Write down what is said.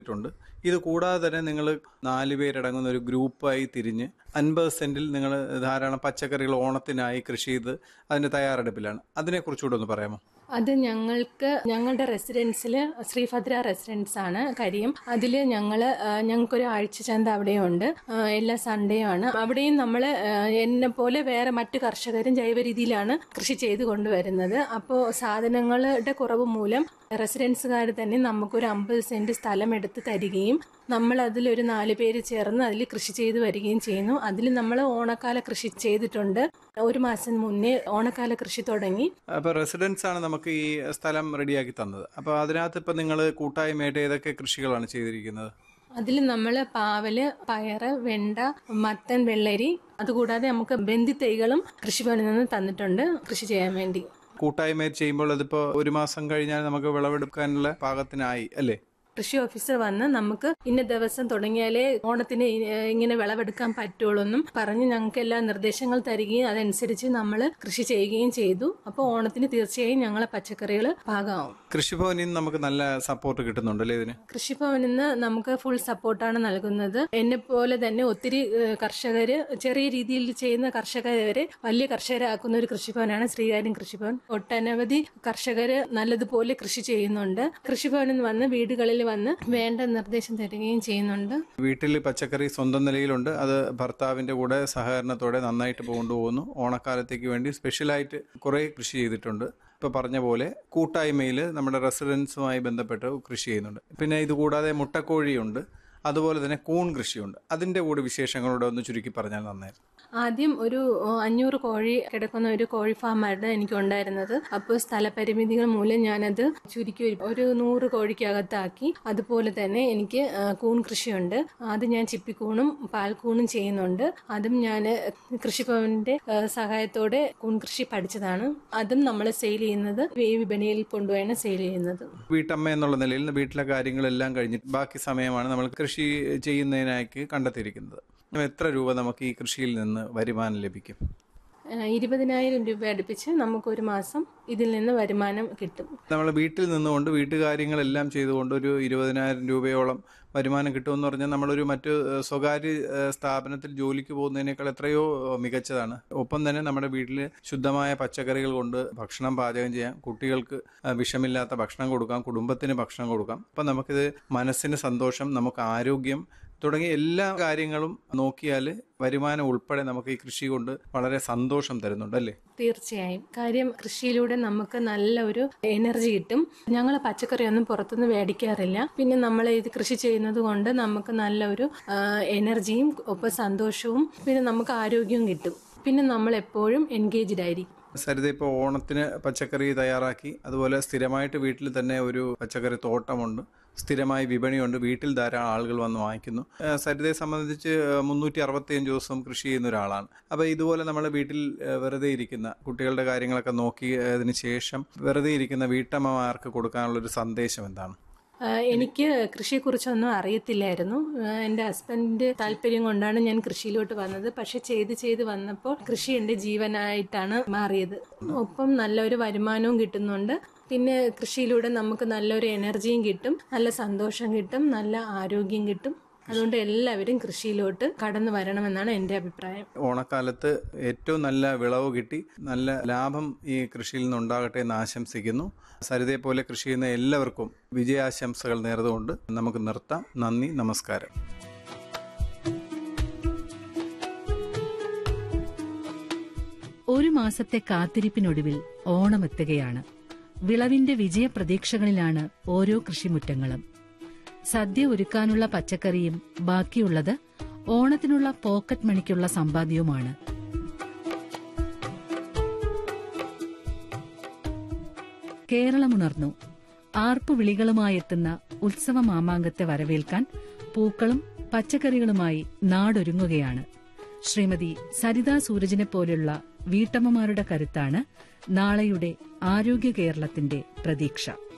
ണ്ട് ഇത് കൂടാതെ തന്നെ നിങ്ങൾ നാല് പേരടങ്ങുന്ന ഒരു ഗ്രൂപ്പായി തിരിഞ്ഞ് അൻപത് സെന്റിൽ നിങ്ങൾ ധാരാളം പച്ചക്കറികൾ ഓണത്തിനായി കൃഷി ചെയ്ത് അതിന്റെ തയ്യാറെടുപ്പിലാണ് അതിനെക്കുറിച്ചുകൂടെ ഒന്ന് പറയാമോ അത് ഞങ്ങൾക്ക് ഞങ്ങളുടെ റെസിഡൻസിൽ ശ്രീഭദ്ര റെസിഡൻസ് ആണ് കരിയം അതിൽ ഞങ്ങൾ ഞങ്ങൾക്കൊരു ആഴ്ചച്ചന്ത അവിടെയുണ്ട് ആ, എല്ലാ സൺഡേയും ആണ് അവിടെയും നമ്മൾ എന്നെ പോലെ വേറെ മറ്റു കർഷകരും ജൈവ രീതിയിലാണ് കൃഷി ചെയ്ത് കൊണ്ടുവരുന്നത് അപ്പോൾ സാധനങ്ങളുടെ കുറവ് മൂലം റെസിഡൻസുകാർ തന്നെ നമുക്കൊരു അമ്പത് സെന്റ് സ്ഥലം എടുത്ത് തരികയും നമ്മൾ അതിലൊരു നാല് പേര് ചേർന്ന് അതിൽ കൃഷി ചെയ്ത് വരികയും ചെയ്യുന്നു അതിൽ നമ്മൾ ഓണക്കാല കൃഷി ചെയ്തിട്ടുണ്ട് ഒരു മാസം മുന്നേ ഓണക്കാല കൃഷി തുടങ്ങി അപ്പോൾ റെസിഡൻസ് ആണ് നമുക്ക് ഈ സ്ഥലം റെഡിയാക്കി തന്നത് അപ്പോൾ അതിനകത്ത് ഇപ്പം നിങ്ങൾ കൂട്ടായ്മയായിട്ട് ഏതൊക്കെ കൃഷികളാണ് ചെയ്തിരിക്കുന്നത് അതിൽ നമ്മൾ പാവല് പയറ് വെണ്ട മത്തൻ വെള്ളരി അതുകൂടാതെ നമുക്ക് ബന്ദി തൈകളും കൃഷിഭവനിൽ നിന്ന് തന്നിട്ടുണ്ട് കൃഷി ചെയ്യാൻ വേണ്ടി കൂട്ടായ്മയിൽ ചെയ്യുമ്പോൾ അതിപ്പോൾ ഒരു മാസം കഴിഞ്ഞാൽ നമുക്ക് വിളവെടുക്കാനുള്ള പാകത്തിനായി അല്ലേ കൃഷി ഓഫീസർ വന്ന് നമുക്ക് ഇന്ന ദിവസം തുടങ്ങിയാലേ ഓണത്തിന് ഇ- ഇങ്ങനെ വിളവെടുക്കാൻ പറ്റുള്ളൂ എന്നും പറഞ്ഞ് ഞങ്ങൾക്ക് എല്ലാ നിർദ്ദേശങ്ങൾ തരികയും അതനുസരിച്ച് നമ്മൾ കൃഷി ചെയ്യുകയും ചെയ്തു അപ്പോൾ ഓണത്തിന് തീർച്ചയായും ഞങ്ങളെ പച്ചക്കറികൾ പാകമാവും കൃഷിഭവനിൽ നിന്ന് നമുക്ക് നല്ല സപ്പോർട്ട് കിട്ടുന്നുണ്ട് അല്ലേ ഇതിന് കൃഷിഭവനിൽ നിന്ന് നമുക്ക് ഫുൾ സപ്പോർട്ടാണ് നൽകുന്നത് എന്നെ പോലെ തന്നെ ഒത്തിരി ഏഹ്, കർഷകര് ചെറിയ രീതിയിൽ ചെയ്യുന്ന കർഷകരെ വരെ വലിയ കർഷകരാക്കുന്ന ഒരു കൃഷിഭവനാണ് ശ്രീകാര്യം കൃഷിഭവൻ ഒട്ടനവധി കർഷകര് നല്ലതുപോലെ കൃഷി ചെയ്യുന്നുണ്ട് കൃഷിഭവനിൽ നിന്ന് വന്ന് വീടുകളിൽ വന്ന് വേണ്ട നിർദ്ദേശം തരികയും ചെയ്യുന്നുണ്ട് വീട്ടിൽ പച്ചക്കറി സ്വന്തം നിലയിലുണ്ട് അത് ഭർത്താവിന്റെ കൂടെ സഹകരണത്തോടെ നന്നായിട്ട് കൊണ്ടുപോകുന്നു ഓണക്കാലത്തേക്ക് വേണ്ടി സ്പെഷ്യലായിട്ട് കുറേ കൃഷി ചെയ്തിട്ടുണ്ട് ഇപ്പൊ പറഞ്ഞ പോലെ കൂട്ടായ്മയിൽ നമ്മുടെ റെസിഡൻസുമായി ബന്ധപ്പെട്ട് കൃഷി ചെയ്യുന്നുണ്ട് പിന്നെ ഇത് കൂടാതെ മുട്ടക്കോഴിയുണ്ട് അതുപോലെ തന്നെ കൂൺ കൃഷിയുണ്ട് അതിന്റെ കൂടെ വിശേഷങ്ങളോടെ ഒന്ന് ചുരുക്കി പറഞ്ഞാൽ നന്നായിരുന്നു ആദ്യം ഒരു ഏഹ്, അഞ്ഞൂറ് കോഴി കിടക്കുന്ന ഒരു കോഴി ഫാമായിരുന്നു എനിക്ക് ഉണ്ടായിരുന്നത് അപ്പോൾ സ്ഥലപരിമിതികൾ മൂലം ഞാനത് ചുരുക്കി ഒരു- ഒരു നൂറ് കോഴിക്കകത്താക്കി അതുപോലെ തന്നെ എനിക്ക് ഏഹ്, കൂൺ കൃഷിയുണ്ട് അത് ഞാൻ ചിപ്പിക്കൂണും പാൽക്കൂണും ചെയ്യുന്നുണ്ട് അതും ഞാൻ കൃഷിഭവന്റെ ഏഹ്, സഹായത്തോടെ കൂൺ കൃഷി പഠിച്ചതാണ് അതും നമ്മൾ സെയിൽ ചെയ്യുന്നത് ഈ വിപണിയിൽ കൊണ്ടുപോയാണ് സെയിൽ ചെയ്യുന്നത് വീട്ടമ്മ എന്നുള്ള നിലയിൽ വീട്ടിലെ കാര്യങ്ങളെല്ലാം കഴിഞ്ഞിട്ട് ബാക്കി സമയമാണ് നമ്മൾ കൃഷി ചെയ്യുന്നതിനായി കണ്ടെത്തിയിരിക്കുന്നത് എത്ര രൂപ നമുക്ക് ഈ കൃഷിയിൽ നിന്ന് വരുമാനം ലഭിക്കും ഏഹ്, ഇരുപതിനായിരം രൂപ അടുപ്പിച്ച് നമുക്കൊരു മാസം ഇതിൽ നിന്ന് വരുമാനം കിട്ടും നമ്മൾ വീട്ടിൽ നിന്നുകൊണ്ട് വീട്ടുകാര്യങ്ങളെല്ലാം ചെയ്തുകൊണ്ട് ഒരു ഇരുപതിനായിരം രൂപയോളം വരുമാനം കിട്ടുമെന്ന് പറഞ്ഞാൽ നമ്മളൊരു മറ്റ് ഏഹ്, സ്വകാര്യ ഏഹ്, സ്ഥാപനത്തിൽ ജോലിക്ക് പോകുന്നതിനേക്കാൾ എത്രയോ ഏഹ്, മികച്ചതാണ് ഒപ്പം തന്നെ നമ്മുടെ വീട്ടിൽ ശുദ്ധമായ പച്ചക്കറികൾ കൊണ്ട് ഭക്ഷണം പാചകം ചെയ്യാം കുട്ടികൾക്ക് ഏഹ്, വിഷമില്ലാത്ത ഭക്ഷണം കൊടുക്കാം കുടുംബത്തിന് ഭക്ഷണം കൊടുക്കാം അപ്പം നമുക്കിത് മനസ്സിന് സന്തോഷം നമുക്ക് ആരോഗ്യം തുടങ്ങിയ എല്ലാ കാര്യങ്ങളും നോക്കിയാൽ വരുമാനം ഉൾപ്പെടെ നമുക്ക് ഈ കൃഷി കൊണ്ട് വളരെ സന്തോഷം തരുന്നുണ്ട് അല്ലേ തീർച്ചയായും കാര്യം കൃഷിയിലൂടെ നമുക്ക് നല്ല ഒരു എനർജി കിട്ടും ഞങ്ങൾ പച്ചക്കറിയൊന്നും പുറത്തുനിന്ന് മേടിക്കാറില്ല പിന്നെ നമ്മൾ ഇത് കൃഷി ചെയ്യുന്നത് കൊണ്ട് നമുക്ക് നല്ല ഒരു ആ, എനർജിയും ഒപ്പം സന്തോഷവും പിന്നെ നമുക്ക് ആരോഗ്യവും കിട്ടും പിന്നെ നമ്മൾ എപ്പോഴും എൻഗേജ്ഡ് ആയിരിക്കും സരിത ഇപ്പോൾ ഓണത്തിന് പച്ചക്കറി തയ്യാറാക്കി അതുപോലെ സ്ഥിരമായിട്ട് വീട്ടിൽ തന്നെ ഒരു പച്ചക്കറി തോട്ടമുണ്ട് സ്ഥിരമായി വിപണിയുണ്ട് വീട്ടിൽ ധാരാളം ആളുകൾ വന്ന് വാങ്ങിക്കുന്നു ഏഹ് സരിതയെ സംബന്ധിച്ച് മുന്നൂറ്റി അറുപത്തിയഞ്ച് ദിവസം കൃഷി ചെയ്യുന്ന ഒരാളാണ് അപ്പോൾ ഇതുപോലെ നമ്മൾ വീട്ടിൽ ഏഹ് വെറുതെ ഇരിക്കുന്ന കുട്ടികളുടെ കാര്യങ്ങളൊക്കെ നോക്കി അതിന് ശേഷം വെറുതെ ഇരിക്കുന്ന വീട്ടമ്മമാർക്ക് കൊടുക്കാനുള്ള ഒരു സന്ദേശം എന്താണ് ആ, എനിക്ക് കൃഷിയെക്കുറിച്ചൊന്നും അറിയത്തില്ലായിരുന്നു ആ, എൻ്റെ ഹസ്ബൻഡിന്റെ താല്പര്യം കൊണ്ടാണ് ഞാൻ കൃഷിയിലോട്ട് വന്നത് പക്ഷെ ചെയ്ത് ചെയ്ത് വന്നപ്പോൾ കൃഷി എൻ്റെ ജീവനായിട്ടാണ് മാറിയത് ഒപ്പം നല്ലൊരു വരുമാനവും കിട്ടുന്നുണ്ട് പിന്നെ കൃഷിയിലൂടെ നമുക്ക് നല്ലൊരു എനർജിയും കിട്ടും നല്ല സന്തോഷം കിട്ടും നല്ല ആരോഗ്യം കിട്ടും അതുകൊണ്ട് എല്ലാവരും കൃഷിയിലോട്ട് കടന്നു വരണമെന്നാണ് എൻ്റെ അഭിപ്രായം ഓണക്കാലത്ത് ഏറ്റവും നല്ല വിളവ് കിട്ടി നല്ല ലാഭം ഈ കൃഷിയിൽ നിന്നുണ്ടാകട്ടെ എന്ന് ആശംസിക്കുന്നു സരിതയെ പോലെ കൃഷി ചെയ്യുന്ന എല്ലാവർക്കും വിജയാശംസകൾ നേർന്നുകൊണ്ട് നമുക്ക് നിർത്താം നന്ദി നമസ്കാരം ഒരു മാസത്തെ കാത്തിരിപ്പിനൊടുവിൽ ഓണമെത്തുകയാണ് വിളവിന്റെ വിജയപ്രതീക്ഷകളിലാണ് ഓരോ കൃഷിമുറ്റങ്ങളും സദ്യ ഒരുക്കാനുള്ള പച്ചക്കറിയും ബാക്കിയുള്ളത് ഓണത്തിനുള്ള പോക്കറ്റ് മണിക്കുള്ള സമ്പാദ്യവുമാണ് കേരളമുണർന്നു ആർപ്പുവിളികളുമായെത്തുന്ന ഉത്സവ മാമാങ്കത്തെ വരവേൽക്കാൻ പൂക്കളും പച്ചക്കറികളുമായി നാടൊരുങ്ങുകയാണ് ശ്രീമതി സരിതാ സൂരജിനെ പോലുള്ള വീട്ടമ്മമാരുടെ കരുത്താണ് നാളെയുടെ ആരോഗ്യ കേരളത്തിന്റെ പ്രതീക്ഷ